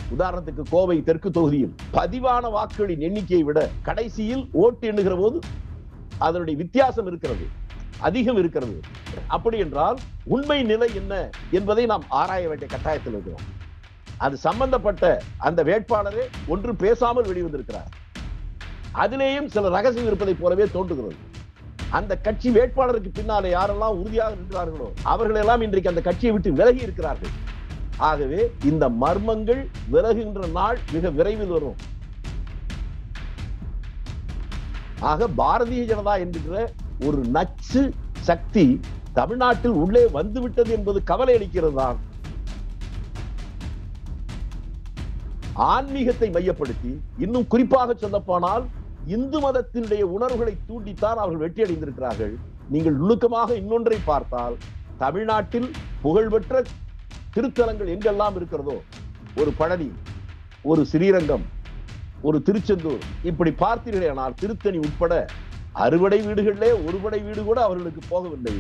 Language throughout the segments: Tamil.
உதாரணத்துக்கு கோவை தெற்கு தொகுதியில் பதிவான வாக்குகளின் எண்ணிக்கையை விட கடைசியில் ஓட்டு எண்ணுகிற போது அதனுடைய வித்தியாசம் இருக்கிறது அதிகம் இருக்கிறது அப்படி என்றால் உண்மை நிலை என்ன என்பதை நாம் ஆராய வேண்டிய கட்டாயத்தில் இருக்கிறோம் அது சம்பந்தப்பட்ட அந்த வேட்பாளரே ஒன்று பேசாமல் வெளிவந்திருக்கிறார் அதிலேயும் சில ரகசியம் இருப்பதைப் போலவே தோன்றுகிறது அந்த கட்சி வேட்பாளருக்கு பின்னாலே யாரெல்லாம் உறுதியாக இருக்கிறார்களோ அவர்களெல்லாம் இன்றைக்கு அந்த கட்சியை விட்டு விலகி இருக்கிறார்கள் ஆகவே இந்த மர்மங்கள் விலகுகின்ற நாள் மிக விரைவில் வரும் ஆக பாரதிய ஜனதா என்கின்ற ஒரு நச்சு சக்தி தமிழ்நாட்டில் உள்ளே வந்துவிட்டது என்பது கவலை அளிக்கிறது தான் ஆன்மீகத்தை மையப்படுத்தி இன்னும் குறிப்பாக சொல்லப்போனால் இந்து மதத்தினுடைய உணர்வுகளை தூண்டித்தான் அவர்கள் வெற்றி அடைந்திருக்கிறார்கள் நீங்கள் நுணுக்கமாக இன்னொன்றை பார்த்தால் தமிழ்நாட்டில் புகழ்பெற்ற திருத்தலங்கள் எங்கெல்லாம் இருக்கிறதோ ஒரு பழனி ஒரு ஸ்ரீரங்கம் ஒரு திருச்செந்தூர் இப்படி பார்த்தீர்களேனால் திருத்தணி உட்பட அறுபடை வீடுகளிலே ஒருபடை வீடு கூட அவர்களுக்கு போகவில்லை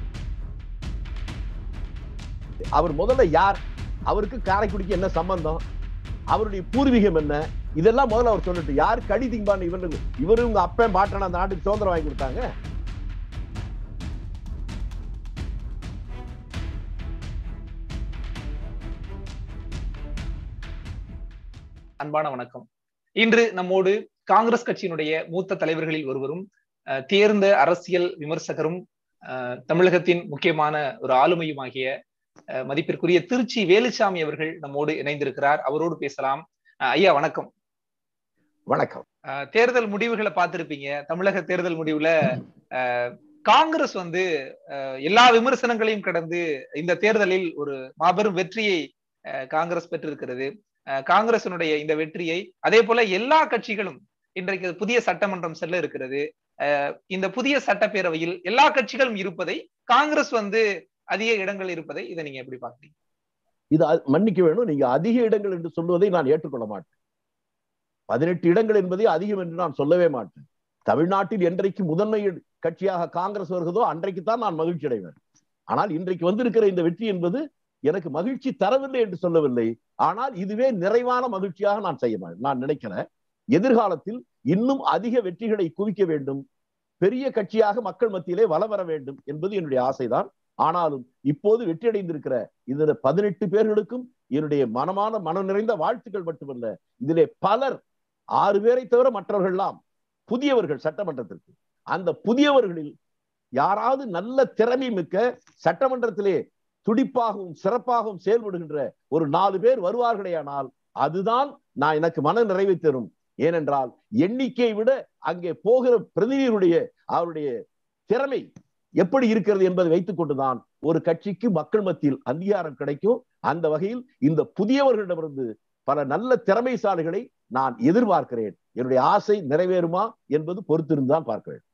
அவர் முதல்ல யார் அவருக்கு காரைக்குடிக்கு என்ன சம்பந்தம் அவருடைய பூர்வீகம் என்ன இதெல்லாம் முதல்ல அவர் சொல்லட்டு யார் கடி திங்பான் இவரு இவரு உங்க அப்பன் பாட்டன் அந்த நாட்டுக்கு சுதந்திரம் வாங்கி கொடுத்தாங்க அன்பான வணக்கம் இன்று நம்மோடு காங்கிரஸ் கட்சியினுடைய மூத்த தலைவர்களில் ஒருவரும் அஹ், தேர்ந்த அரசியல் விமர்சகரும் அஹ், தமிழகத்தின் முக்கியமான ஒரு ஆளுமையுமாகிய அஹ், மதிப்பிற்குரிய திருச்சி வேலுசாமி அவர்கள் நம்மோடு இணைந்திருக்கிறார் அவரோடு பேசலாம் அஹ், ஐயா வணக்கம் வணக்கம் அஹ், தேர்தல் முடிவுகளை பார்த்திருப்பீங்க தமிழக தேர்தல் முடிவுல அஹ், காங்கிரஸ் வந்து அஹ், எல்லா விமர்சனங்களையும் கடந்து இந்த தேர்தலில் ஒரு மாபெரும் வெற்றியை அஹ், காங்கிரஸ் பெற்றிருக்கிறது அஹ், காங்கிரசினுடைய இந்த வெற்றியை அதே போல எல்லா கட்சிகளும் இன்றைக்கு புதிய சட்டமன்றம் செல்ல இருக்கிறது அஹ், இந்த புதிய சட்டப்பேரவையில் எல்லா கட்சிகளும் இருப்பதை காங்கிரஸ் வந்து அதிக இடங்கள் இருப்பதை இதை நீங்க எப்படி பாக்குறீங்க இது அ- மன்னிக்க வேணும் நீங்க அதிக இடங்கள் என்று சொல்வதை நான் ஏற்றுக்கொள்ள மாட்டேன் பதினெட்டு இடங்கள் என்பதை அதிகம் என்று நான் சொல்லவே மாட்டேன் தமிழ்நாட்டில் என்றைக்கு முதன்மை இட- கட்சியாக காங்கிரஸ் வருகிறதோ அன்றைக்கு தான் நான் மகிழ்ச்சி அடைவேன் ஆனால் இன்றைக்கு வந்திருக்கிற இந்த வெற்றி என்பது எனக்கு மகிழ்ச்சி தரவில்லை என்று சொல்லவில்லை ஆனால் இதுவே நிறைவான மகிழ்ச்சியாக நான் செய்ய மா- நான் நினைக்கிறேன் எதிர்காலத்தில் இன்னும் அதிக வெற்றிகளை குவிக்க வேண்டும் பெரிய கட்சியாக மக்கள் மத்தியிலே வலம் வர வேண்டும் என்பது என்னுடைய ஆசைதான் ஆனாலும் இப்போது வெற்றியடைந்திருக்கிற இதுல பதினெட்டு பேர்களுக்கும் என்னுடைய மனமான மனம் நிறைந்த வாழ்த்துக்கள் மட்டுமல்ல இதிலே பலர் ஆறு பேரை தவிர மற்றவர்கள் எல்லாம் புதியவர்கள் சட்டமன்றத்திற்கு அந்த புதியவர்களில் யாராவது நல்ல திறமை மிக்க சட்டமன்றத்திலே துடிப்பாகவும் சிறப்பாகவும் செயல்படுகின்ற ஒரு நாலு பேர் வருவார்களேயானால் அதுதான் நான் எனக்கு மன நிறைவை தரும் ஏனென்றால் எண்ணிக்கையை விட அங்கே போகிற பிரதிநிதியுடைய அவருடைய திறமை எப்படி இருக்கிறது என்பதை வைத்துக் கொண்டுதான் ஒரு கட்சிக்கு மக்கள் மத்தியில் அங்கீகாரம் கிடைக்கும் அந்த வகையில் இந்த புதியவர்களிடமிருந்து பல நல்ல திறமைசாலிகளை நான் எதிர்பார்க்கிறேன் என்னுடைய ஆசை நிறைவேறுமா என்பது பொறுத்திருந்தான் பார்க்க வேண்டும்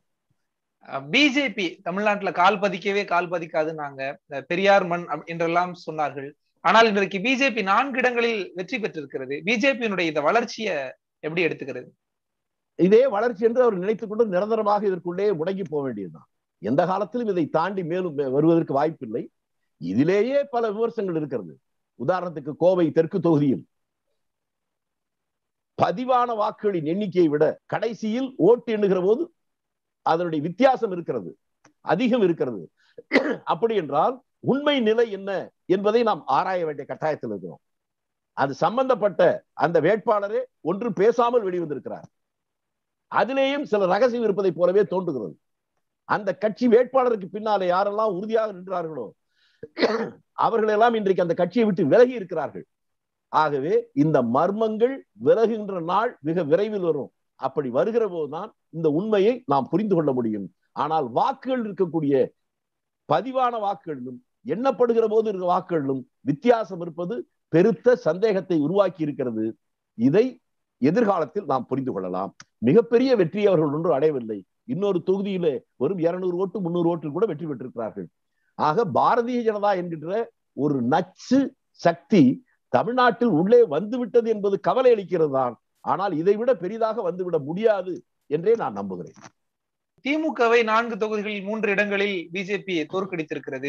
பிஜேபி தமிழ்நாட்டுல கால் பதிக்கவே கால் பதிக்காதுன்னாங்க இந்த பெரியார் மண் அப்~ என்றெல்லாம் சொன்னார்கள் ஆனால் இன்றைக்கு பிஜேபி நான்கு இடங்களில் வெற்றி பெற்றிருக்கிறது பிஜேபியினுடைய இந்த வளர்ச்சியை எப்படி எடுத்துக்கிறது இதே வளர்ச்சி என்று அவர் நினைத்துக் கொண்டு நிரந்தரமாக இதற்குள்ளே முடங்கி போக வேண்டியதுதான் எந்த காலத்திலும் இதை தாண்டி மேலும் வருவதற்கு வாய்ப்பில்லை இதிலேயே பல விமர்சனங்கள் இருக்கிறது உதாரணத்துக்கு கோவை தெற்கு தொகுதியில் பதிவான வாக்குகளின் எண்ணிக்கையை விட கடைசியில் ஓட்டு எண்ணுகிற போது அதனுடைய வித்தியாசம் இருக்கிறது அதிகம் இருக்கிறது அப்படி என்றால் உண்மை நிலை என்ன என்பதை நாம் ஆராய வேண்டிய கட்டாயத்தில் இருக்கிறோம் அது சம்பந்தப்பட்ட அந்த வேட்பாளரே ஒன்று பேசாமல் வெளிவந்திருக்கிறார் அதிலேயும் சில ரகசியம் இருப்பதைப் போலவே தோன்றுகிறது அந்த கட்சி வேட்பாளருக்கு பின்னாலே யாரெல்லாம் உறுதியாக நின்றார்களோ அவர்களெல்லாம் இன்றைக்கு அந்த கட்சியை விட்டு விலகி இருக்கிறார்கள் ஆகவே இந்த மர்மங்கள் விலகுகின்ற நாள் மிக விரைவில் வரும் அப்படி வருகிற போதுதான் இந்த உண்மையை நாம் புரிந்து கொள்ள முடியும் ஆனால் வாக்குகள் இருக்கக்கூடிய பதிவான வாக்குகளிலும் எண்ணப்படுகிற போது இருக்கிற வாக்குகளிலும் வித்தியாசம் இருப்பது பெருத்த சந்தேகத்தை உருவாக்கி இருக்கிறது இதை எதிர்காலத்தில் நாம் புரிந்து கொள்ளலாம் மிகப்பெரிய வெற்றி அவர்கள் ஒன்றும் அடையவில்லை இன்னொரு தொகுதியிலே வெறும் இருநூறு ஓட்டு முன்னூறு ஓட்டு கூட வெற்றி பெற்றிருக்கிறார்கள் ஆக பாரதிய ஜனதா என்கின்ற ஒரு நச்சு சக்தி தமிழ்நாட்டில் உள்ளே வந்துவிட்டது என்பது கவலை அளிக்கிறது தான் ஆனால் இதை விட பெரிதாக வந்துவிட முடியாது என்றே நான் நம்புகிறேன் திமுகவை நான்கு தொகுதிகளில் மூன்று இடங்களில் பிஜேபி தோற்கடித்திருக்கிறது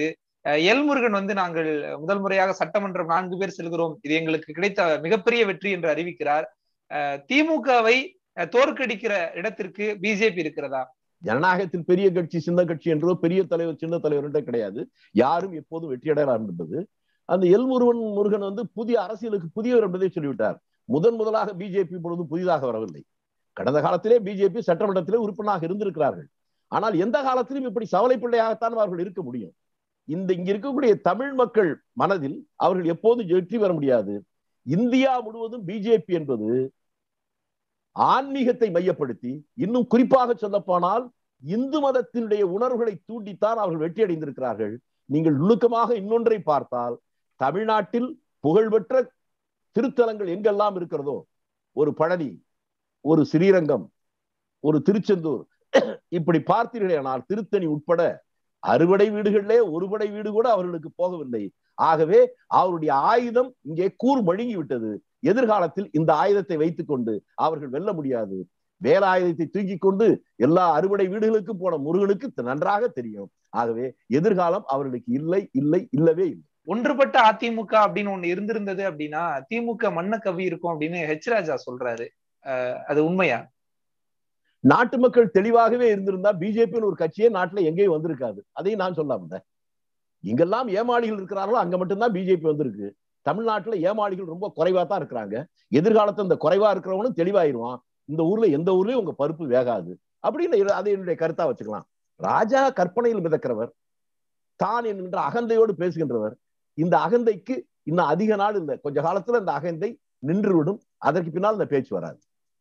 எல்முருகன் வந்து நாங்கள் முதல் முறையாக சட்டமன்றம் நான்கு பேர் செல்கிறோம் இது எங்களுக்கு கிடைத்த மிகப்பெரிய வெற்றி என்று அறிவிக்கிறார் திமுகவை தோற்கடிக்கிற இடத்திற்கு பிஜேபி இருக்கிறதா ஜனநாயகத்தில் பெரிய கட்சி சின்ன கட்சி என்றோ பெரிய தலைவர் சின்ன தலைவர் என்றோ கிடையாது யாரும் எப்போதும் வெற்றியடையலாம் என்பது அந்த எல் முருகன் முருகன் வந்து புதிய அரசியலுக்கு புதியவர் என்பதை சொல்லிவிட்டார் முதன் முதலாக பிஜேபி பொழுது புதிதாக வரவில்லை கடந்த காலத்திலே பிஜேபி சட்டமன்றத்திலே உறுப்பினராக இருந்திருக்கிறார்கள் ஆனால் எந்த காலத்திலும் இப்படி சவலை பிள்ளையாகத்தான் அவர்கள் இருக்க முடியும் இந்த இங்க இருக்கக்கூடிய தமிழ் மக்கள் மனதில் அவர்கள் எப்போதும் வெற்றி பெற முடியாது இந்தியா முழுவதும் பிஜேபி என்பது ஆன்மீகத்தை மையப்படுத்தி இன்னும் குறிப்பாக சொல்ல போனால் இந்து மதத்தினுடைய உணர்வுகளை தூண்டித்தான் அவர்கள் வெற்றி அடைந்திருக்கிறார்கள் நீங்கள் நுணுக்கமாக இன்னொன்றை பார்த்தால் தமிழ்நாட்டில் புகழ்பெற்ற திருத்தலங்கள் எங்கெல்லாம் இருக்கிறதோ ஒரு பழனி ஒரு ஸ்ரீரங்கம் ஒரு திருச்செந்தூர் இப்படி பார்த்தீர்களேனால் திருத்தணி உட்பட அறுபடை வீடுகளிலே ஒருபடை வீடு கூட அவர்களுக்கு போகவில்லை ஆகவே அவருடைய ஆயுதம் இங்கே கூர் மழுங்கி விட்டது எதிர்காலத்தில் இந்த ஆயுதத்தை வைத்துக் கொண்டு அவர்கள் வெல்ல முடியாது வேலாயுதத்தை தூக்கி கொண்டு எல்லா அறுவடை வீடுகளுக்கும் போன முருகனுக்கு நன்றாக தெரியும் ஆகவே எதிர்காலம் அவர்களுக்கு இல்லை இல்லை இல்லவே இல்லை ஒன்றுபட்ட அதிமுக அப்படின்னு ஒண்ணு இருந்திருந்தது அப்படின்னா திமுக மண்ண கவி இருக்கும் அப்படின்னு ஹெச் ராஜா சொல்றாரு அது உண்மையா நாட்டு மக்கள் தெளிவாகவே இருந்திருந்தா பிஜேபின்னு ஒரு கட்சியே நாட்டுல எங்கேயும் வந்திருக்காது அதையும் நான் சொல்லாம இங்கெல்லாம் ஏமாளிகள் இருக்கிறார்களோ அங்க மட்டும்தான் பிஜேபி வந்திருக்கு தமிழ்நாட்டுல ஏமாளிகள் ரொம்ப குறைவா தான் இருக்கிறாங்க எதிர்காலத்துல இந்த குறைவா இருக்கிறவனும் தெளிவாயிருவான் இந்த ஊர்ல எந்த ஊர்லயும் உங்க பருப்பு வேகாது அப்படின்னு அதை என்னுடைய கருத்தா வச்சுக்கலாம் ராஜா கற்பனையில் மிதக்கிறவர் தான் என்கின்ற அகந்தையோடு பேசுகின்றவர் இந்த அகந்தைக்கு இன்னும் அதிக நாள் இல்லை கொஞ்ச காலத்துல இந்த அகந்தை நின்றுவிடும் அதற்கு பின்னால் இந்த பேச்சு வராது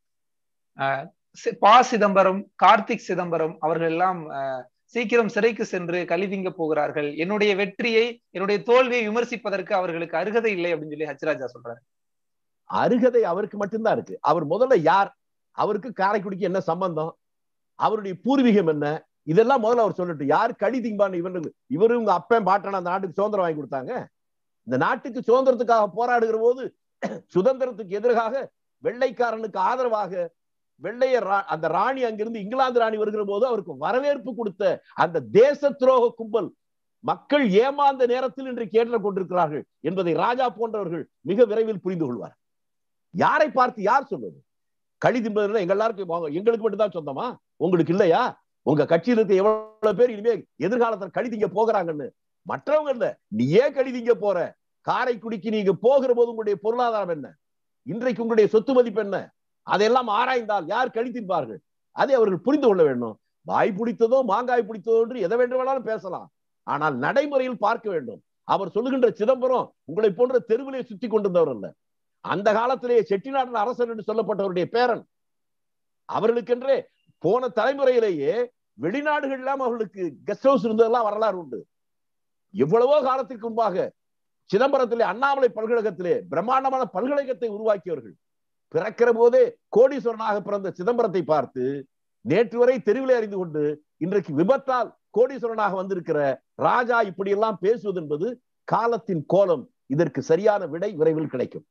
ப சிதம்பரம் கார்த்திக் சிதம்பரம் அவர்கள் எல்லாம் சீக்கிரம் சிறைக்கு சென்று கழிதிங்க போகிறார்கள் என்னுடைய வெற்றியை என்னுடைய தோல்வியை விமர்சிப்பதற்கு அவர்களுக்கு அருகதை இல்லை அப்படின்னு சொல்லி ஹச்ராஜா சொல்றாரு அருகதை அவருக்கு மட்டும்தான் இருக்கு அவர் முதல்ல யார் அவருக்கு காரைக்குடிக்கு என்ன சம்பந்தம் அவருடைய பூர்வீகம் என்ன இதெல்லாம் முதல்ல அவர் சொல்லட்டும் யார் கழி திம்பான்னு இவனுக்கு இவரு உங்க அப்பன் பாட்டன் அந்த நாட்டுக்கு சுதந்திரம் வாங்கி கொடுத்தாங்க இந்த நாட்டுக்கு சுதந்திரத்துக்காக போராடுகிற போது சுதந்திரத்துக்கு எதிராக வெள்ளைக்காரனுக்கு ஆதரவாக வெள்ளைய அந்த ராணி அங்கிருந்து இங்கிலாந்து ராணி வருகிற போது அவருக்கு வரவேற்பு கொடுத்த அந்த தேச துரோக கும்பல் மக்கள் ஏமாந்த நேரத்தில் இன்று கேட்டு கொண்டிருக்கிறார்கள் என்பதை ராஜா போன்றவர்கள் மிக விரைவில் புரிந்து கொள்வார் யாரை பார்த்து யார் சொல்வது களி திம்பதுல எங்க எல்லாருக்கும் எங்களுக்கு மட்டும்தான் சொந்தமா உங்களுக்கு இல்லையா உங்க கட்சியில் இருக்க எவ்வளவு பேர் இனிமே எதிர்காலத்தில் களி திங்க போகிறாங்கன்னு மற்றவங்க இல்ல நீ ஏன் களி திங்க போற காரைக்குடிக்கு நீங்க போகிற போது உங்களுடைய பொருளாதாரம் என்ன இன்றைக்கு உங்களுடைய சொத்து மதிப்பு என்ன அதையெல்லாம் ஆராய்ந்தால் யார் கழித்திருப்பார்கள் அதை அவர்கள் புரிந்து கொள்ள வேண்டும் வாய் பிடித்ததோ மாங்காய் பிடித்ததோ என்று எதை வேண்டுமானாலும் பேசலாம் ஆனால் நடைமுறையில் பார்க்க வேண்டும் அவர் சொல்லுகின்ற சிதம்பரம் உங்களை போன்ற தெருவிலே சுத்தி கொண்டிருந்தவர் அல்ல அந்த காலத்திலேயே செட்டிநாடன் அரசன் என்று சொல்லப்பட்டவருடைய பேரன் அவர்களுக்கென்றே போன தலைமுறையிலேயே வெளிநாடுகள் எல்லாம் அவர்களுக்கு கெஸ்ட் ஹவுஸ் இருந்ததெல்லாம் வரலாறு உண்டு எவ்வளவோ காலத்திற்கு முன்பாக சிதம்பரத்திலே அண்ணாமலை பல்கழகத்திலே பிரம்மாண்டமான பல்கழகத்தை உருவாக்கியவர்கள் பிறக்கிற போதே கோடீஸ்வரனாக பிறந்த சிதம்பரத்தை பார்த்து நேற்று வரை தெருவிலே அறிந்து கொண்டு இன்றைக்கு விபத்தால் கோடீஸ்வரனாக வந்திருக்கிற ராஜா இப்படி எல்லாம் பேசுவது என்பது காலத்தின் கோலம் இதற்கு சரியான விடை விரைவில் கிடைக்கும்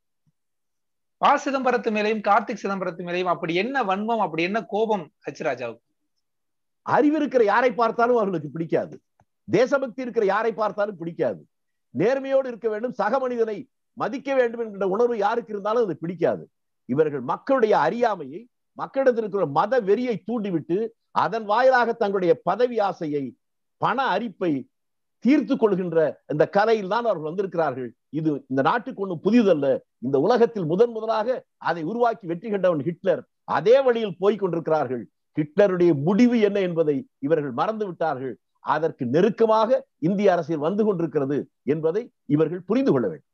ப சிதம்பரத்து மேலையும் கார்த்திக் சிதம்பரத்து மேலையும் அப்படி என்ன வன்மம் அப்படி என்ன கோபம் ஹச் ராஜாவுக்கு அறிவு இருக்கிற யாரை பார்த்தாலும் அவர்களுக்கு பிடிக்காது தேசபக்தி இருக்கிற யாரை பார்த்தாலும் பிடிக்காது நேர்மையோடு இருக்க வேண்டும் சக மனிதனை மதிக்க வேண்டும் என்கிற உணர்வு யாருக்கு இருந்தாலும் அது பிடிக்காது இவர்கள் மக்களுடைய அறியாமையை மக்களிடத்தில் இருக்கிற மத வெறியை தூண்டிவிட்டு அதன் வாயிலாக தங்களுடைய பதவி ஆசையை பண அரிப்பை தீர்த்து கொள்கின்ற இந்த கலையில் தான் அவர்கள் வந்திருக்கிறார்கள் இது இந்த நாட்டுக்கு ஒண்ணும் புதிதல்ல இந்த உலகத்தில் முதன் முதலாக அதை உருவாக்கி வெற்றி கண்டவன் ஹிட்லர் அதே வழியில் போய் கொண்டிருக்கிறார்கள் ஹிட்லருடைய முடிவு என்ன என்பதை இவர்கள் மறந்து விட்டார்கள் அதற்கு நெருக்கமாக இந்திய அரசியல் வந்து கொண்டிருக்கிறது என்பதை இவர்கள் புரிந்து கொள்ள வேண்டும்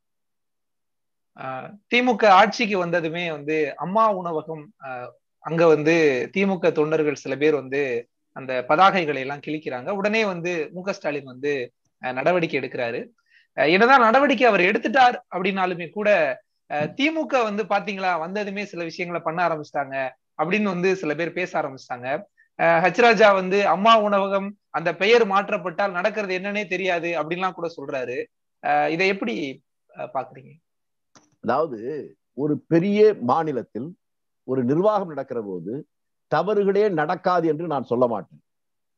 திமுக ஆட்சிக்கு வந்ததுமே வந்து அம்மா உணவகம் அங்க வந்து திமுக தொண்டர்கள் சில பேர் வந்து அந்த பதாகைகளை எல்லாம் கிழிக்கிறாங்க உடனே வந்து மு க ஸ்டாலின் வந்து நடவடிக்கை எடுக்கிறாரு என்னதான் நடவடிக்கை அவர் எடுத்துட்டார் அப்படின்னாலுமே கூட திமுக வந்து பாத்தீங்களா வந்ததுமே சில விஷயங்களை பண்ண ஆரம்பிச்சிட்டாங்க அப்படின்னு வந்து சில பேர் பேச ஆரம்பிச்சிட்டாங்க ஹச்ராஜா வந்து அம்மா உணவகம் அந்த பெயர் மாற்றப்பட்டால் நடக்கிறது என்னன்னே தெரியாது அப்படின்லாம் கூட சொல்றாரு இதை எப்படி பாக்குறீங்க அதாவது ஒரு பெரிய மாநிலத்தில் ஒரு நிர்வாகம் நடக்கிற போது தவறுகளே நடக்காது என்று நான் சொல்ல மாட்டேன்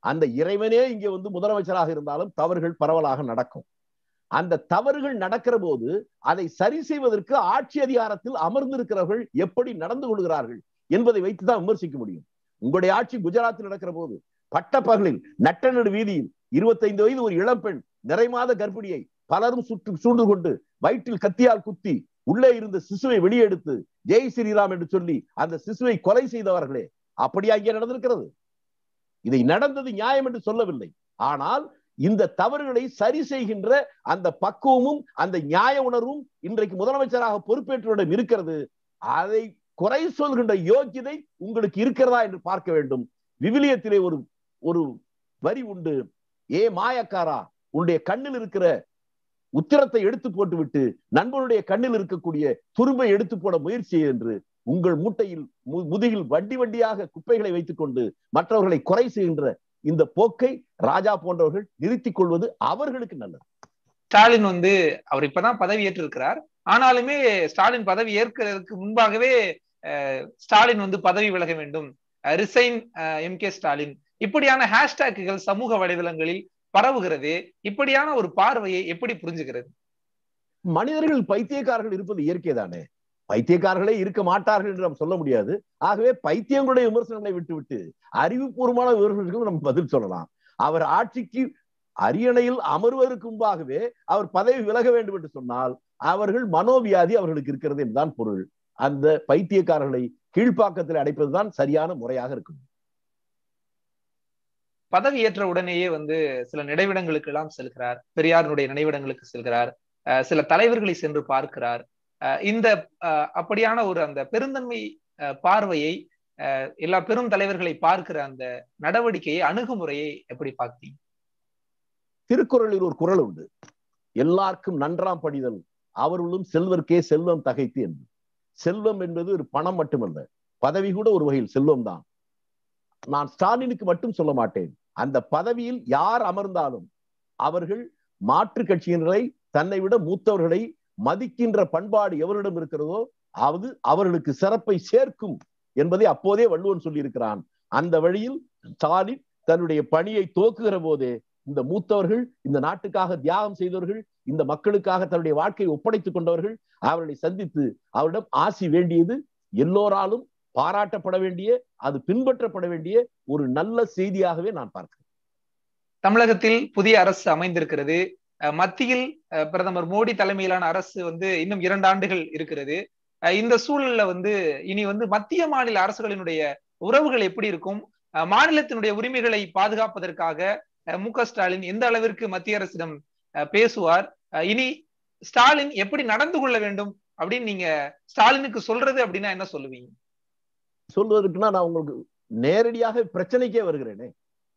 அந்த இறைவனே இங்கே வந்து முதலமைச்சராக இருந்தாலும் தவறுகள் பரவலாக நடக்கும் அந்த தவறுகள் நடக்கிற போது அதை சரி செய்வதற்கு ஆட்சி அதிகாரத்தில் அமர்ந்திருக்கிறவர்கள் எப்படி நடந்து கொள்கிறார்கள் என்பதை வைத்துதான் விமர்சிக்க முடியும் உங்களுடைய ஆட்சி குஜராத்தில் நடக்கிற போது பட்ட பகலில் நட்ட நடு வீதியில் இருபத்தைந்து வயது ஒரு இளம்பெண் நிறைமாத கர்ப்பிணியை பலரும் சுட்டு சூண்டு கொண்டு வயிற்றில் கத்தியால் குத்தி உள்ளே இருந்த சிசுவை வெளியெடுத்து ஜெய் ஸ்ரீராம் என்று சொல்லி அந்த சிசுவை கொலை செய்தவர்களே அப்படியா இங்கே நடந்திருக்கிறது இதை நடந்தது நியாயம் என்று சொல்லவில்லை ஆனால் இந்த தவறுகளை சரி செய்கின்ற அந்த பக்குவமும் அந்த நியாய உணர்வும் இன்றைக்கு முதலமைச்சராக பொறுப்பேற்றவரிடம் இருக்கிறது அதை குறை சொல்கின்ற யோக்கியதை உங்களுக்கு இருக்கிறதா என்று பார்க்க வேண்டும் விவிலியத்திலே ஒரு ஒரு வரி உண்டு ஏ மாயக்காரா உன்னுடைய கண்ணில் இருக்கிற உத்திரத்தை எடுத்து போட்டுவிட்டு நண்பனுடைய கண்ணில் இருக்கக்கூடிய துரும்பை எடுத்து போட முயற்சி என்று உங்கள் மூட்டையில் முதுகில் வண்டி வண்டியாக குப்பைகளை வைத்துக் கொண்டு மற்றவர்களை குறை செய்கின்ற இந்த போக்கை ராஜா போன்றவர்கள் நிறுத்திக் கொள்வது அவர்களுக்கு நல்லது ஸ்டாலின் வந்து அவர் இப்பதான் பதவி ஏற்றிருக்கிறார் ஆனாலுமே ஸ்டாலின் பதவி ஏற்கிறதுக்கு முன்பாகவே ஸ்டாலின் வந்து பதவி விலக வேண்டும் ரிசைன் எம் கே ஸ்டாலின் இப்படியான ஹேஷ்டேக்குகள் சமூக வலைதளங்களில் பரவுகிறது இப்படியான ஒரு பார்வையை எப்படி புரிஞ்சுக்கிறது மனிதர்கள் பைத்தியக்காரர்கள் இருப்பது இயற்கை தானே பைத்தியக்காரர்களே இருக்க மாட்டார்கள் என்று நாம் சொல்ல முடியாது ஆகவே பைத்தியங்களுடைய விமர்சனங்களை விட்டுவிட்டு அறிவுபூர்வமான விமர்சனங்களுக்கு நம்ம பதில் சொல்லலாம் அவர் ஆட்சிக்கு அரியணையில் அமர்வதற்கு முன்பாகவே அவர் பதவி விலக வேண்டும் என்று சொன்னால் அவர்கள் மனோவியாதி அவர்களுக்கு இருக்கிறது என்றுதான் பொருள் அந்த பைத்தியக்காரர்களை கீழ்ப்பாக்கத்தில் அடைப்பதுதான் சரியான முறையாக இருக்கும் பதவி ஏற்ற உடனேயே வந்து சில நினைவிடங்களுக்கு எல்லாம் செல்கிறார் பெரியாருடைய நினைவிடங்களுக்கு செல்கிறார் சில தலைவர்களை சென்று பார்க்கிறார் இந்த அப்படியான ஒரு அந்த பெருந்தன்மை பார்வையை எல்லா பெரும் தலைவர்களை பார்க்கிற அந்த நடவடிக்கையை அணுகுமுறையை எப்படி பார்க்கிறீங்க திருக்குறளில் ஒரு குரல் உண்டு எல்லாருக்கும் நன்றாம் படிதல் அவர்களும் செல்வர்க்கே செல்வம் தகைத்து என்று செல்வம் என்பது ஒரு பணம் மட்டுமல்ல பதவி கூட ஒரு வகையில் செல்வம் தான் நான் ஸ்டாலினுக்கு மட்டும் சொல்ல மாட்டேன் அந்த பதவியில் யார் அமர்ந்தாலும் அவர்கள் மாற்று கட்சியினரை தன்னை விட மூத்தவர்களை மதிக்கின்ற பண்பாடு எவரிடம் இருக்கிறதோ அது அவர்களுக்கு சிறப்பை சேர்க்கும் என்பதை அப்போதே வள்ளுவன் சொல்லியிருக்கிறான் அந்த வழியில் ஸ்டாலின் தன்னுடைய பணியை துவக்குகிற போதே இந்த மூத்தவர்கள் இந்த நாட்டுக்காக தியாகம் செய்தவர்கள் இந்த மக்களுக்காக தன்னுடைய வாழ்க்கையை ஒப்படைத்துக் கொண்டவர்கள் அவர்களை சந்தித்து அவரிடம் ஆசி வேண்டியது எல்லோராலும் பாராட்டப்பட வேண்டிய அது பின்பற்றப்பட வேண்டிய ஒரு நல்ல செய்தியாகவே நான் பார்க்கிறேன் தமிழகத்தில் புதிய அரசு அமைந்திருக்கிறது மத்தியில் பிரதமர் மோடி தலைமையிலான அரசு வந்து இன்னும் இரண்டு ஆண்டுகள் இருக்கிறது இந்த சூழல்ல வந்து இனி வந்து மத்திய மாநில அரசுகளினுடைய உறவுகள் எப்படி இருக்கும் மாநிலத்தினுடைய உரிமைகளை பாதுகாப்பதற்காக மு க ஸ்டாலின் எந்த அளவிற்கு மத்திய அரசிடம் பேசுவார் இனி ஸ்டாலின் எப்படி நடந்து கொள்ள வேண்டும் அப்படின்னு நீங்க ஸ்டாலினுக்கு சொல்றது அப்படின்னா என்ன சொல்லுவீங்க சொல்வதற்குன்னா நான் உங்களுக்கு நேரடியாக பிரச்சனைக்கே வருகிறேனே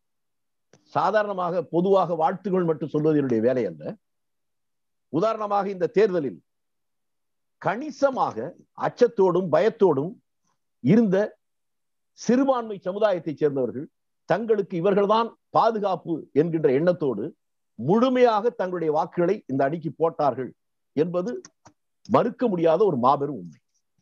சாதாரணமாக பொதுவாக வாழ்த்துகள் மட்டும் சொல்வது என்னுடைய வேலை அல்ல உதாரணமாக இந்த தேர்தலில் கணிசமாக அச்சத்தோடும் பயத்தோடும் இருந்த சிறுபான்மை சமுதாயத்தைச் சேர்ந்தவர்கள் தங்களுக்கு இவர்கள்தான் பாதுகாப்பு என்கின்ற எண்ணத்தோடு முழுமையாக தங்களுடைய வாக்குகளை இந்த அணிக்கு போட்டார்கள் என்பது மறுக்க முடியாத ஒரு மாபெரும் உண்மை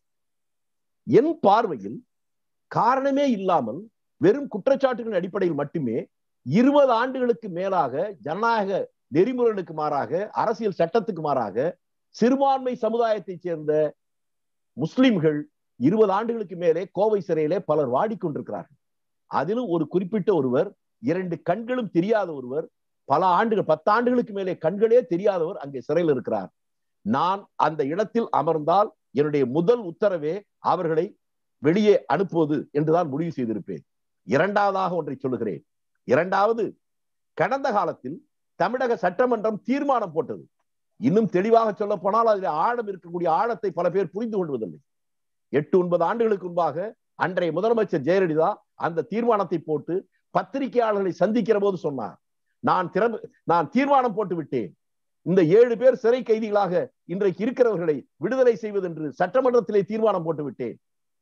என் பார்வையில் காரணமே இல்லாமல் வெறும் குற்றச்சாட்டுகளின் அடிப்படையில் மட்டுமே இருபது ஆண்டுகளுக்கு மேலாக ஜனநாயக நெறிமுறைகளுக்கு மாறாக அரசியல் சட்டத்துக்கு மாறாக சிறுபான்மை சமுதாயத்தைச் சேர்ந்த முஸ்லிம்கள் இருபது ஆண்டுகளுக்கு மேலே கோவை சிறையிலே பலர் வாடிக்கொண்டிருக்கிறார்கள் அதிலும் ஒரு குறிப்பிட்ட ஒருவர் இரண்டு கண்களும் தெரியாத ஒருவர் பல ஆண்டுகள் பத்தாண்டுகளுக்கு மேலே கண்களே தெரியாதவர் அங்கே சிறையில் இருக்கிறார் நான் அந்த இடத்தில் அமர்ந்தால் என்னுடைய முதல் உத்தரவே அவர்களை வெளியே அனுப்புவது என்றுதான் முடிவு செய்திருப்பேன் இரண்டாவதாக ஒன்றை சொல்லுகிறேன் இரண்டாவது கடந்த காலத்தில் தமிழக சட்டமன்றம் தீர்மானம் போட்டது இன்னும் தெளிவாக சொல்ல போனால் அதில் ஆழம் இருக்கக்கூடிய ஆழத்தை பல பேர் புரிந்து கொள்வதில்லை எட்டு ஒன்பது ஆண்டுகளுக்கு முன்பாக அன்றைய முதலமைச்சர் ஜெயலலிதா அந்த தீர்மானத்தை போட்டு பத்திரிகையாளர்களை சந்திக்கிற போது சொன்னார் நான் திறமை நான் தீர்மானம் போட்டு விட்டேன் இந்த ஏழு பேர் சிறை கைதிகளாக இன்றைக்கு இருக்கிறவர்களை விடுதலை செய்வது என்று சட்டமன்றத்திலே தீர்மானம் போட்டு விட்டேன்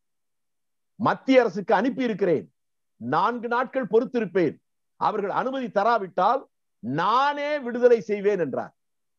மத்திய அரசுக்கு அனுப்பி இருக்கிறேன் நான்கு நாட்கள் பொறுத்திருப்பேன் அவர்கள் அனுமதி தராவிட்டால் நானே விடுதலை செய்வேன் என்றார்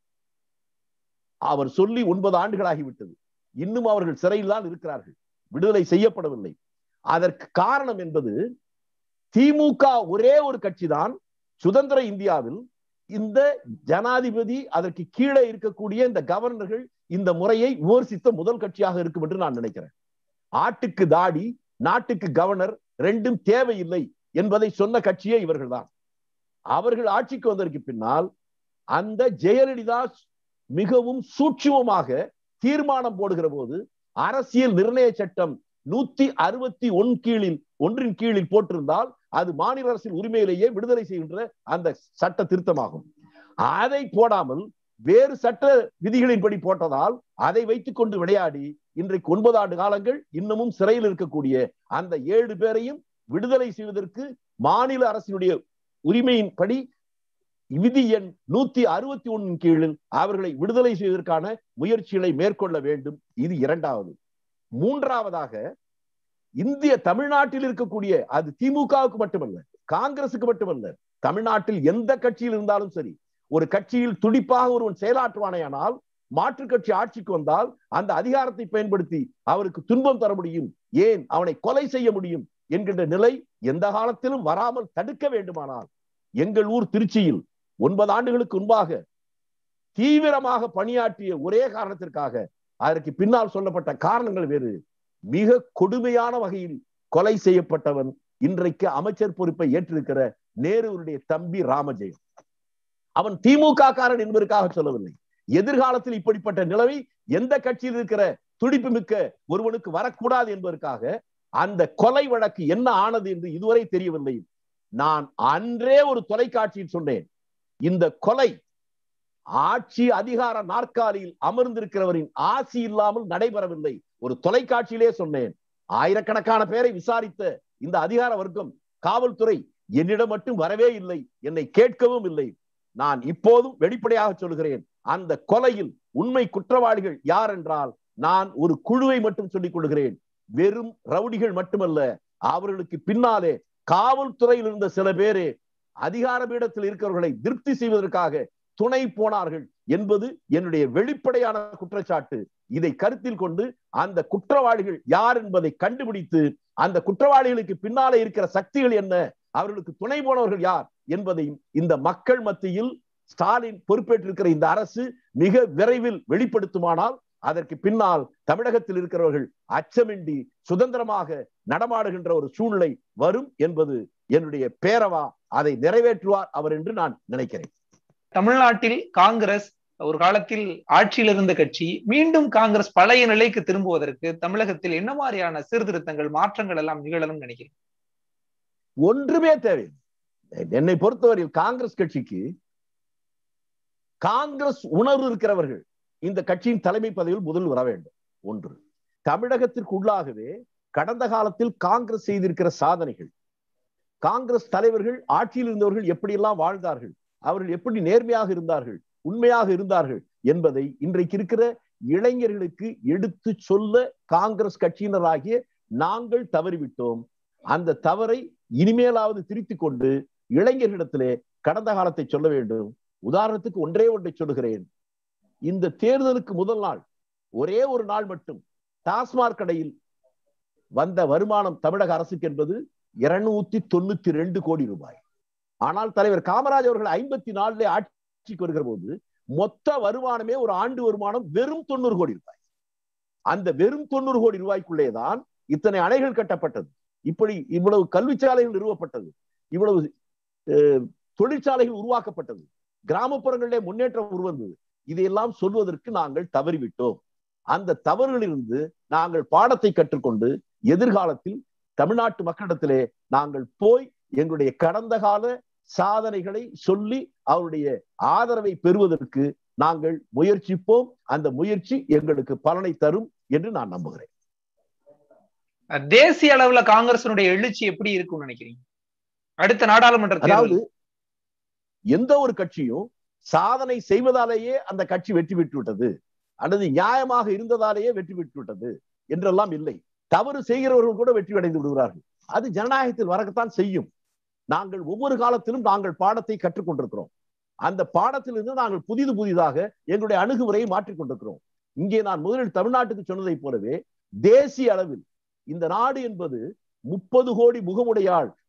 அவர் சொல்லி ஒன்பது ஆண்டுகளாகிவிட்டது இன்னும் அவர்கள் சிறையில் தான் இருக்கிறார்கள் விடுதலை செய்யப்படவில்லை அதற்கு காரணம் என்பது திமுக ஒரே ஒரு கட்சி தான் சுதந்திர இந்தியாவில் இந்த ஜனாதிபதி அதற்கு கீழே இருக்கக்கூடிய இந்த கவர்னர்கள் இந்த முறையை விமர்சித்த முதல் கட்சியாக இருக்கும் என்று நான் நினைக்கிறேன் ஆட்டுக்கு தாடி நாட்டுக்கு கவர்னர் ரெண்டும் தேவையில்லை என்பதை சொன்ன கட்சியே இவர்கள்தான் அவர்கள் ஆட்சிக்கு வந்ததற்கு பின்னால் அந்த ஜெயலலிதா மிகவும் சூட்சுமமாக தீர்மானம் போடுகிற போது அரசியல் நிர்ணய சட்டம் நூத்தி அறுபத்தி ஒன் கீழில் ஒன்றின் கீழில் போட்டிருந்தால் அது மாநில அரசின் உரிமையிலேயே விடுதலை செய்கின்ற அந்த சட்ட திருத்தமாகும் அதை போடாமல் வேறு சட்ட விதிகளின்படி போட்டதால் அதை வைத்துக் கொண்டு விளையாடி இன்றைக்கு ஒன்பது ஆண்டு காலங்கள் இன்னமும் சிறையில் இருக்கக்கூடிய அந்த ஏழு பேரையும் விடுதலை செய்வதற்கு மாநில அரசினுடைய உரிமையின்படி விதி எண் நூத்தி அறுபத்தி ஒன்னின் கீழில் அவர்களை விடுதலை செய்வதற்கான முயற்சிகளை மேற்கொள்ள வேண்டும் இது இரண்டாவது மூன்றாவதாக இந்திய தமிழ்நாட்டில் இருக்கக்கூடிய அது திமுகவுக்கு மட்டுமல்ல காங்கிரசுக்கு மட்டுமல்ல தமிழ்நாட்டில் எந்த கட்சியில் இருந்தாலும் சரி ஒரு கட்சியில் துடிப்பாக ஒருவன் செயலாற்றுவானேயானால் மாற்று கட்சி ஆட்சிக்கு வந்தால் அந்த அதிகாரத்தை பயன்படுத்தி அவருக்கு துன்பம் தர முடியும் ஏன் அவனை கொலை செய்ய முடியும் என்கின்ற நிலை எந்த காலத்திலும் வராமல் தடுக்க வேண்டுமானால் எங்கள் ஊர் திருச்சியில் ஒன்பது ஆண்டுகளுக்கு முன்பாக தீவிரமாக பணியாற்றிய ஒரே காரணத்திற்காக அதற்கு பின்னால் சொல்லப்பட்ட காரணங்கள் வேறு மிக கொடுமையான வகையில் கொலை செய்யப்பட்டவன் இன்றைக்கு அமைச்சர் பொறுப்பை ஏற்றிருக்கிற நேருடைய தம்பி ராமஜெயம் அவன் திமுக காரன் என்பதற்காக சொல்லவில்லை எதிர்காலத்தில் இப்படிப்பட்ட நிலவை எந்த கட்சியில் இருக்கிற துடிப்பு மிக்க ஒருவனுக்கு வரக்கூடாது என்பதற்காக அந்த கொலை வழக்கு என்ன ஆனது என்று இதுவரை தெரியவில்லை நான் அன்றே ஒரு தொலைக்காட்சியில் சொன்னேன் இந்த கொலை ஆட்சி அதிகார நாற்காலியில் அமர்ந்திருக்கிறவரின் ஆசி இல்லாமல் நடைபெறவில்லை ஒரு தொலைக்காட்சியிலே சொன்னேன் ஆயிரக்கணக்கான பேரை விசாரித்த இந்த அதிகார வர்க்கம் காவல்துறை என்னிடம் மட்டும் வரவே இல்லை என்னை கேட்கவும் இல்லை நான் இப்போதும் வெளிப்படையாக சொல்கிறேன் அந்த கொலையில் உண்மை குற்றவாளிகள் யார் என்றால் நான் ஒரு குழுவை மட்டும் சொல்லிக் கொள்கிறேன் வெறும் ரவுடிகள் மட்டுமல்ல அவர்களுக்கு பின்னாலே காவல்துறையில் இருந்த சில பேரே அதிகார பீடத்தில் இருக்கிறவர்களை திருப்தி செய்வதற்காக துணை போனார்கள் என்பது என்னுடைய வெளிப்படையான குற்றச்சாட்டு இதை கருத்தில் கொண்டு அந்த குற்றவாளிகள் யார் என்பதை கண்டுபிடித்து அந்த குற்றவாளிகளுக்கு பின்னாலே இருக்கிற சக்திகள் என்ன அவர்களுக்கு துணை போனவர்கள் யார் என்பதையும் இந்த மக்கள் மத்தியில் ஸ்டாலின் பொறுப்பேற்றிருக்கிற இந்த அரசு மிக விரைவில் வெளிப்படுத்துமானால் அதற்கு பின்னால் தமிழகத்தில் இருக்கிறவர்கள் அச்சமின்றி சுதந்திரமாக நடமாடுகின்ற ஒரு சூழ்நிலை வரும் என்பது என்னுடைய பேரவா அதை நிறைவேற்றுவார் அவர் என்று நான் நினைக்கிறேன் தமிழ்நாட்டில் காங்கிரஸ் ஒரு காலத்தில் ஆட்சியில் இருந்த கட்சி மீண்டும் காங்கிரஸ் பழைய நிலைக்கு திரும்புவதற்கு தமிழகத்தில் என்ன மாதிரியான சீர்திருத்தங்கள் மாற்றங்கள் எல்லாம் நிகழணும் நினைக்கிறேன் ஒன்றுமே தேவை என்னை பொறுத்தவரையில் காங்கிரஸ் கட்சிக்கு காங்கிரஸ் உணர்வு இருக்கிறவர்கள் இந்த கட்சியின் தலைமை பதவியில் முதல் வர வேண்டும் ஒன்று தமிழகத்திற்கு உள்ளாகவே கடந்த காலத்தில் காங்கிரஸ் செய்திருக்கிற சாதனைகள் காங்கிரஸ் தலைவர்கள் ஆட்சியில் இருந்தவர்கள் எப்படியெல்லாம் வாழ்ந்தார்கள் அவர்கள் எப்படி நேர்மையாக இருந்தார்கள் உண்மையாக இருந்தார்கள் என்பதை இன்றைக்கு இருக்கிற இளைஞர்களுக்கு எடுத்து சொல்ல காங்கிரஸ் கட்சியினராகிய நாங்கள் தவறிவிட்டோம் அந்த தவறை இனிமேலாவது திருத்திக் கொண்டு இளைஞர்களிடத்திலே கடந்த காலத்தை சொல்ல வேண்டும் உதாரணத்துக்கு ஒன்றே ஒன்றை சொல்லுகிறேன் இந்த தேர்தலுக்கு முதல் நாள் ஒரே ஒரு நாள் மட்டும் டாஸ்மாக் கடையில் வந்த வருமானம் தமிழக அரசுக்கு என்பது இருநூத்தி தொண்ணூத்தி ரெண்டு கோடி ரூபாய் ஆனால் தலைவர் காமராஜ் அவர்கள் ஐம்பத்தி நாலுல ஆட்சிக்கு வருகிற போது மொத்த வருமானமே ஒரு ஆண்டு வருமானம் வெறும் தொண்ணூறு கோடி ரூபாய் அந்த வெறும் தொண்ணூறு கோடி ரூபாய்க்குள்ளேதான் இத்தனை அணைகள் கட்டப்பட்டது இப்படி இவ்வளவு கல்விச்சாலைகள் நிறுவப்பட்டது இவ்வளவு தொழிற்சாலைகள் உருவாக்கப்பட்டது கிராமப்புறங்களிலே முன்னேற்றம் உருவந்தது இதையெல்லாம் சொல்வதற்கு நாங்கள் தவறிவிட்டோம் அந்த தவறுகளிலிருந்து நாங்கள் பாடத்தை கற்றுக்கொண்டு எதிர்காலத்தில் தமிழ்நாட்டு மக்களிடத்திலே நாங்கள் போய் எங்களுடைய கடந்த கால சாதனைகளை சொல்லி அவருடைய ஆதரவை பெறுவதற்கு நாங்கள் முயற்சிப்போம் அந்த முயற்சி எங்களுக்கு பலனை தரும் என்று நான் நம்புகிறேன் தேசிய அளவுல காங்கிரசனுடைய எழுச்சி எப்படி இருக்கும்னு நினைக்கிறீங்க அடுத்த நாடாளுமன்ற அதாவது எந்த ஒரு கட்சியும் சாதனை செய்வதாலேயே அந்த கட்சி வெற்றி பெற்று விட்டது அல்லது நியாயமாக இருந்ததாலேயே வெற்றி பெற்று விட்டது என்றெல்லாம் இல்லை தவறு செய்கிறவர்கள் கூட வெற்றி அடைந்து விடுகிறார்கள் அது ஜனநாயகத்தில் வரக்கத்தான் செய்யும் நாங்கள் ஒவ்வொரு காலத்திலும் நாங்கள் பாடத்தை கற்றுக்கொண்டிருக்கிறோம் அந்த பாடத்திலிருந்து நாங்கள் புதிது புதிதாக எங்களுடைய அணுகுமுறையை மாற்றிக் கொண்டிருக்கிறோம் இங்கே நான் முதலில் தமிழ்நாட்டுக்கு சொன்னதை போலவே தேசிய அளவில் இந்த நாடு என்பது முப்பது கோடி முகமுடையாள்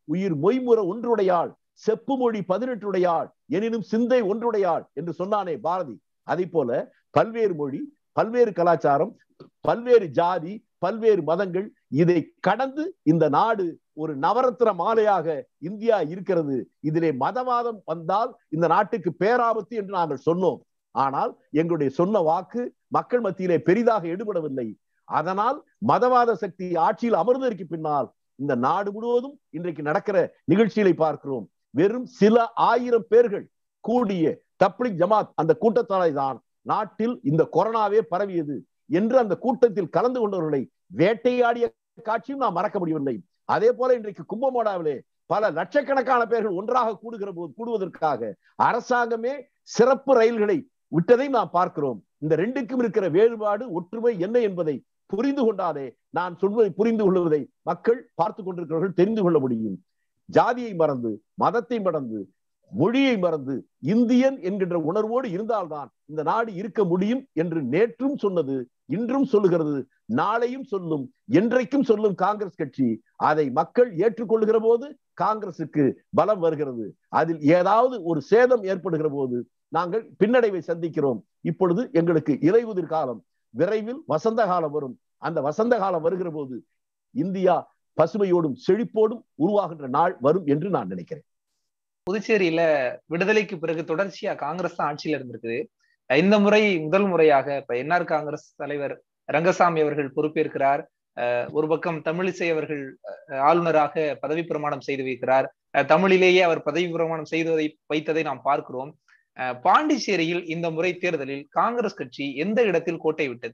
உயிர் மொய்முற ஒன்றுடையாள் செப்பு மொழி பதினெட்டுடையாள் எனினும் சிந்தை ஒன்றுடையாள் என்று சொன்னானே பாரதி அதை போல பல்வேறு மொழி பல்வேறு கலாச்சாரம் பல்வேறு ஜாதி பல்வேறு மதங்கள் இதை கடந்து இந்த நாடு ஒரு நவரத்ன மாலையாக இந்தியா இருக்கிறது இதிலே மதவாதம் வந்தால் இந்த நாட்டுக்கு பேராபத்து என்று நாங்கள் சொன்னோம் ஆனால் எங்களுடைய சொன்ன வாக்கு மக்கள் மத்தியிலே பெரிதாக எடுபடவில்லை அதனால் மதவாத சக்தி ஆட்சியில் அமர்ந்ததற்கு பின்னால் இந்த நாடு முழுவதும் இன்றைக்கு நடக்கிற நிகழ்ச்சிகளை பார்க்கிறோம் வெறும் சில ஆயிரம் பேர்கள் கூடிய தப்ளிக் ஜமாத் அந்த கூட்டத்தாலே தான் நாட்டில் இந்த கொரோனாவே பரவியது என்று அந்த கூட்டத்தில் கலந்து கொண்டவர்களை வேட்டையாடிய காட்சியும் நாம் மறக்க முடியவில்லை அதே போல இன்றைக்கு கும்பமேளாவிலே பல லட்சக்கணக்கான பேர்கள் ஒன்றாக கூடுகிற போது கூடுவதற்காக அரசாங்கமே சிறப்பு ரயில்களை விட்டதை நாம் பார்க்கிறோம் இந்த ரெண்டுக்கும் இருக்கிற வேறுபாடு ஒற்றுமை என்ன என்பதை புரிந்து கொண்டாலே நான் சொல்வதை புரிந்து கொள்வதை மக்கள் பார்த்து கொண்டிருக்கிறவர்கள் தெரிந்து கொள்ள முடியும் ஜாதியை மறந்து மதத்தை மறந்து மொழியை மறந்து இந்தியன் என்கின்ற உணர்வோடு இருந்தால்தான் இந்த நாடு இருக்க முடியும் என்று நேற்றும் சொன்னது இன்றும் சொல்லுகிறது நாளையும் சொல்லும் என்றைக்கும் சொல்லும் காங்கிரஸ் கட்சி அதை மக்கள் ஏற்றுக்கொள்கிற போது காங்கிரசுக்கு பலம் வருகிறது அதில் ஏதாவது ஒரு சேதம் ஏற்படுகிற போது நாங்கள் பின்னடைவை சந்திக்கிறோம் இப்பொழுது எங்களுக்கு இலையுதிர் காலம் விரைவில் வசந்த காலம் வரும் அந்த வசந்த காலம் வருகிற போது இந்தியா பசுமையோடும் செழிப்போடும் உருவாகின்ற நாள் வரும் என்று நான் நினைக்கிறேன் புதுச்சேரியில விடுதலைக்கு பிறகு தொடர்ச்சியா காங்கிரஸ் தான் ஆட்சியில இருந்திருக்குது இந்த முறை முதல் முறையாக இப்ப என்ஆர் காங்கிரஸ் தலைவர் ரங்கசாமி அவர்கள் பொறுப்பேற்கிறார் ஒரு பக்கம் தமிழிசை அவர்கள் ஆளுநராக பதவி பிரமாணம் செய்து வைக்கிறார் தமிழிலேயே அவர் பதவி பிரமாணம் செய்ததை வைத்ததை நாம் பார்க்கிறோம் பாண்டிச்சேரியில் இந்த முறை தேர்தலில் காங்கிரஸ் கட்சி எந்த இடத்தில் கோட்டை விட்டது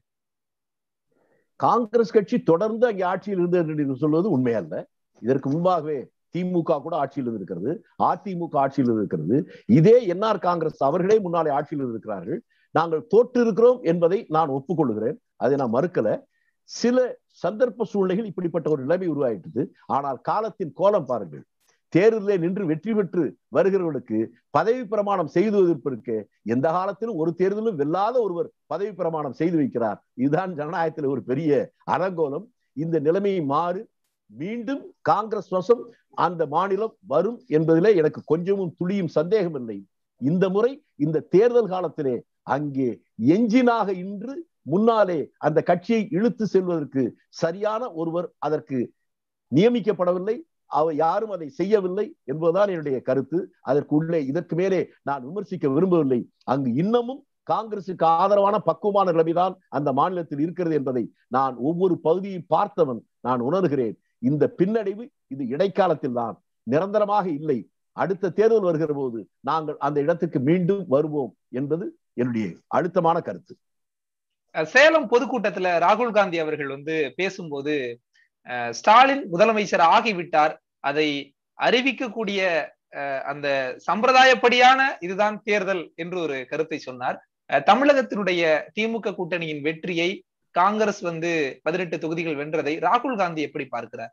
காங்கிரஸ் கட்சி தொடர்ந்து அங்கே ஆட்சியில் இருந்தது என்று சொல்வது உண்மையல்ல இதற்கு முன்பாகவே திமுக கூட ஆட்சியில் இருக்கிறது அதிமுக ஆட்சியில் இருக்கிறது இதே என்ஆர் காங்கிரஸ் அவர்களே முன்னாலே ஆட்சியில் இருக்கிறார்கள் நாங்கள் தோற்று இருக்கிறோம் என்பதை நான் ஒப்புக்கொள்கிறேன் அதை நான் மறுக்கல சில சந்தர்ப்ப சூழ்நிலைகள் இப்படிப்பட்ட ஒரு நிலைமை உருவாயிட்டது ஆனால் காலத்தின் கோலம் பாருங்கள் தேர்தலில் நின்று வெற்றி பெற்று வருகிறவர்களுக்கு பதவி பிரமாணம் செய்துவதற்கு எந்த காலத்திலும் ஒரு தேர்தலும் வெல்லாத ஒருவர் பதவி பிரமாணம் செய்து வைக்கிறார் இதுதான் ஜனநாயகத்தில் ஒரு பெரிய அலங்கோலம் இந்த நிலைமையை மாறு மீண்டும் காங்கிரஸ் வசம் அந்த மாநிலம் வரும் என்பதிலே எனக்கு கொஞ்சமும் துளியும் சந்தேகம் இல்லை இந்த முறை இந்த தேர்தல் காலத்திலே அங்கே எஞ்சினாக இன்று முன்னாலே அந்த கட்சியை இழுத்து செல்வதற்கு சரியான ஒருவர் அதற்கு நியமிக்கப்படவில்லை அவர் யாரும் அதை செய்யவில்லை என்பதுதான் என்னுடைய கருத்து அதற்கு உள்ளே இதற்கு மேலே நான் விமர்சிக்க விரும்பவில்லை அங்கு இன்னமும் காங்கிரசுக்கு ஆதரவான பக்குவமான நிலைமைதான் அந்த மாநிலத்தில் இருக்கிறது என்பதை நான் ஒவ்வொரு பகுதியை பார்த்தவன் நான் உணர்கிறேன் இந்த பின்னடைவு இது இடைக்காலத்தில் தான் நிரந்தரமாக இல்லை அடுத்த தேர்தல் வருகிற போது நாங்கள் அந்த இடத்துக்கு மீண்டும் வருவோம் என்பது என்னுடைய அழுத்தமான கருத்து சேலம் பொதுக்கூட்டத்துல ராகுல் காந்தி அவர்கள் வந்து பேசும்போது ஸ்டாலின் முதலமைச்சர் ஆகிவிட்டார் அதை அறிவிக்கக்கூடிய அந்த சம்பிரதாயப்படியான இதுதான் தேர்தல் என்று ஒரு கருத்தை சொன்னார் தமிழகத்தினுடைய திமுக கூட்டணியின் வெற்றியை காங்கிரஸ் வந்து பதினெட்டு தொகுதிகள் வென்றதை ராகுல் காந்தி எப்படி பார்க்கிறார்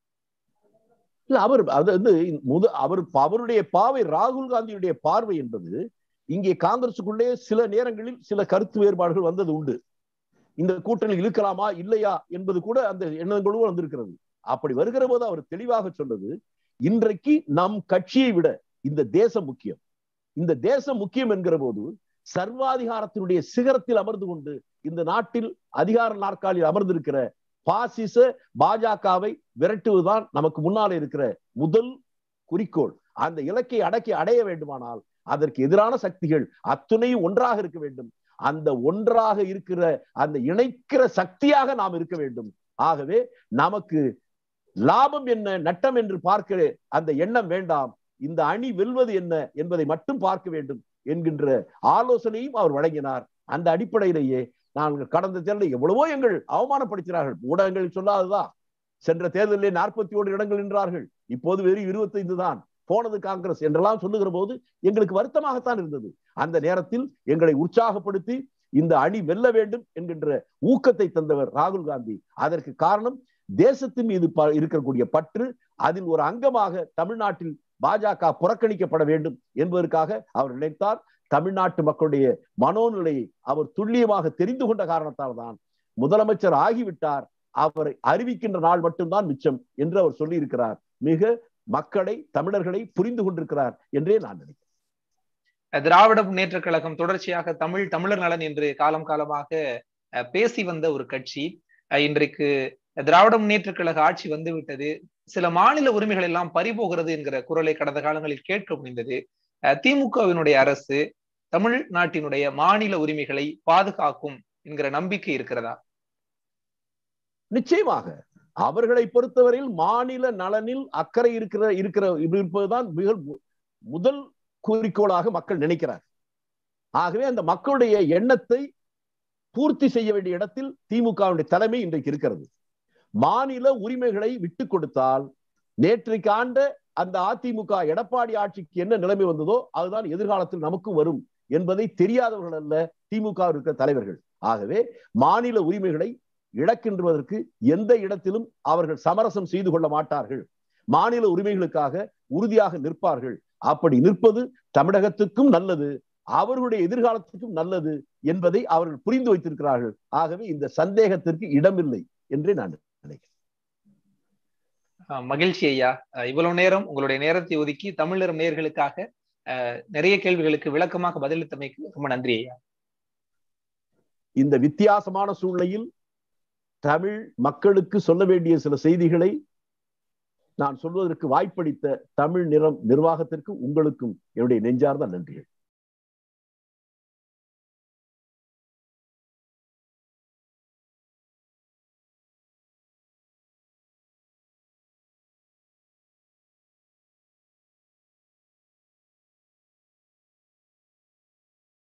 இல்ல அவர் அது வந்து முத அவர் அவருடைய பார்வை ராகுல் காந்தியுடைய பார்வை என்பது இங்கே காங்கிரசுக்குள்ளே சில நேரங்களில் சில கருத்து வேறுபாடுகள் வந்தது உண்டு இந்த கூட்டணி இழுக்கலாமா இல்லையா என்பது கூட அந்த எண்ணங்களும் வந்திருக்கிறது அப்படி வருகிற போது அவர் தெளிவாக சொன்னது இன்றைக்கு நம் கட்சியை விட இந்த தேசம் முக்கியம் இந்த தேசம் முக்கியம் என்கிற போது சர்வாதிகாரத்தினுடைய சிகரத்தில் அமர்ந்து கொண்டு இந்த நாட்டில் அதிகார நாற்காலில் அமர்ந்திருக்கிற பாசிச பாஜகவை விரட்டுவதுதான் நமக்கு முன்னாலே இருக்கிற முதல் குறிக்கோள் அந்த இலக்கை அடக்கி அடைய வேண்டுமானால் அதற்கு எதிரான சக்திகள் அத்துணையும் ஒன்றாக இருக்க வேண்டும் அந்த ஒன்றாக இருக்கிற அந்த இணைக்கிற சக்தியாக நாம் இருக்க வேண்டும் ஆகவே நமக்கு லாபம் என்ன நட்டம் என்று பார்க்கிற அந்த எண்ணம் வேண்டாம் இந்த அணி வெல்வது என்ன என்பதை மட்டும் பார்க்க வேண்டும் என்கின்ற ஆலோசனையும் அவர் வழங்கினார் அந்த அடிப்படையிலேயே நாங்கள் கடந்த தேர்தலில் எவ்வளவோ எங்கள் அவமானப்படுத்தினார்கள் ஊடகங்களில் சொல்லாததா சென்ற தேர்தலிலே நாற்பத்தி ஓரு இடங்கள் நின்றார்கள் இப்போது வெறும் இருபத்தைந்து தான் போனது காங்கிரஸ் என்றெல்லாம் சொல்லுகிற போது எங்களுக்கு வருத்தமாகத்தான் இருந்தது அந்த நேரத்தில் எங்களை உற்சாகப்படுத்தி இந்த அணி வெல்ல வேண்டும் என்கின்ற ஊக்கத்தை தந்தவர் ராகுல் காந்தி அதற்கு காரணம் தேசத்தின் மீது இருக்கக்கூடிய பற்று அதில் ஒரு அங்கமாக தமிழ்நாட்டில் பாஜக புறக்கணிக்கப்பட வேண்டும் என்பதற்காக அவர் நினைத்தார் தமிழ்நாட்டு மக்களுடைய மனோநிலையை அவர் துல்லியமாக தெரிந்து கொண்ட காரணத்தால் தான் முதலமைச்சர் ஆகிவிட்டார் அவரை அறிவிக்கின்ற நாள் மட்டும்தான் மிச்சம் என்று அவர் சொல்லி இருக்கிறார் மிக மக்களை தமிழர்களை புரிந்து கொண்டிருக்கிறார் என்றே நான் நினைக்கிறேன் திராவிட முன்னேற்ற கழகம் தொடர்ச்சியாக தமிழ் தமிழர் நலன் என்று காலம் காலமாக பேசி வந்த ஒரு கட்சி இன்றைக்கு திராவிட முன்னேற்ற கழக ஆட்சி வந்து விட்டது சில மாநில உரிமைகள் எல்லாம் பறிபோகிறது என்கிற குரலை கடந்த காலங்களில் கேட்க முடிந்தது திமுகவினுடைய அரசு தமிழ்நாட்டினுடைய மாநில உரிமைகளை பாதுகாக்கும் என்கிற நம்பிக்கை இருக்கிறதா நிச்சயமாக அவர்களை பொறுத்தவரையில் மாநில நலனில் அக்கறை இருக்கிற இருக்கிற இருப்பதுதான் மிக முதல் குறிக்கோளாக மக்கள் நினைக்கிறார் ஆகவே அந்த மக்களுடைய எண்ணத்தை பூர்த்தி செய்ய வேண்டிய இடத்தில் திமுகவுடைய தலைமை இன்றைக்கு இருக்கிறது மாநில உரிமைகளை விட்டு கொடுத்தால் நேற்றைக்கு ஆண்ட அந்த அதிமுக எடப்பாடி ஆட்சிக்கு என்ன நிலைமை வந்ததோ அதுதான் எதிர்காலத்தில் நமக்கும் வரும் என்பதை தெரியாதவர்கள் அல்ல திமுக இருக்கிற தலைவர்கள் ஆகவே மாநில உரிமைகளை இழக்கின்றதற்கு எந்த இடத்திலும் அவர்கள் சமரசம் செய்து கொள்ள மாட்டார்கள் மாநில உரிமைகளுக்காக உறுதியாக நிற்பார்கள் அப்படி நிற்பது தமிழகத்துக்கும் நல்லது அவர்களுடைய எதிர்காலத்துக்கும் நல்லது என்பதை அவர்கள் புரிந்து வைத்திருக்கிறார்கள் ஆகவே இந்த சந்தேகத்திற்கு இடமில்லை என்றே நான் நினைக்கிறேன் மகிழ்ச்சி ஐயா இவ்வளவு நேரம் உங்களுடைய நேரத்தை ஒதுக்கி தமிழர் நேர்களுக்காக நிறைய கேள்விகளுக்கு விளக்கமாக பதிலளித்தமைக்கு ரொம்ப நன்றி ஐயா இந்த வித்தியாசமான சூழ்நிலையில் தமிழ் மக்களுக்கு சொல்ல வேண்டிய சில செய்திகளை நான் சொல்வதற்கு வாய்ப்பளித்த தமிழ் நிறம் நிர்வாகத்திற்கு உங்களுக்கும் என்னுடைய நெஞ்சார்ந்த நன்றிகள்